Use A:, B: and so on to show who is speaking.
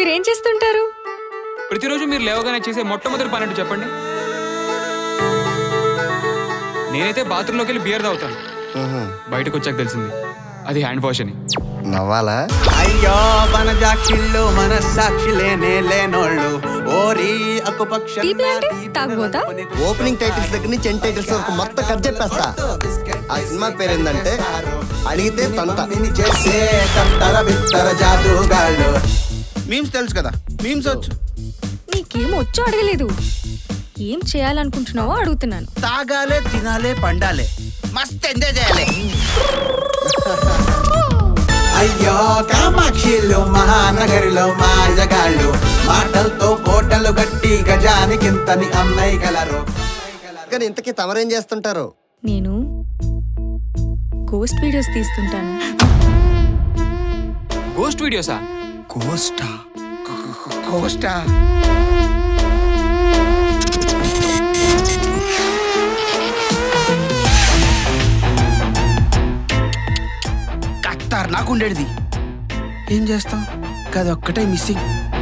A: మీరేం చేస్తుంటారు
B: ప్రతిరోజు మీరు లేవగానే చేసే మొట్టమొదటి పని అంటే చెప్పండి నేనైతే బాత్రూంలోకి వెళ్ళి బియర్ తాగుతాను బయటకు వచ్చాక తెలిసింది అది హ్యాండ్ వాష్ అని
C: నవ్వాలా
D: అయ్యో వనజాక్షిళ్ళు మనస్సాక్షి లేనే లేనోళ్ళు ఓరి అకుపక్ష
A: టీపీ అంటే తాగుబోతా
C: ఓపెనింగ్ టైటిల్స్ దగ్గర నుంచి ఎండ్ టైటిల్స్ వరకు మొత్తం కట్ చెప్పేస్తా ఆ సినిమా పేరు ఏంటంటే అడిగితే తంత
D: చేసే తంతర బిత్తర జాదుగాళ్ళు
E: మీమ్స్ తెలుసు కదా మీమ్స్ వచ్చు
A: నీకేం వచ్చో అడగలేదు ఏం చేయాలనుకుంటున్నావో అడుగుతున్నాను
E: తాగాలే తినాలే పండాలే మస్త్ ఎంజాయ్ చేయాలి
D: అయ్యో కామాక్షిళ్ళు మహానగరిలో మాయగాళ్ళు మాటలతో కోటలు గట్టి గజానికింతని అన్నయ్య గలరు
C: కానీ ఇంతకీ తమరేం చేస్తుంటారు
A: నేను గోస్ట్ వీడియోస్ తీస్తుంటాను
B: గోస్ట్ వీడియోసా
E: కోస్టా కోస్టా కట్టారు నాకు ఉండేది ఏం చేస్తాం గది ఒక్కటే మిస్సింగ్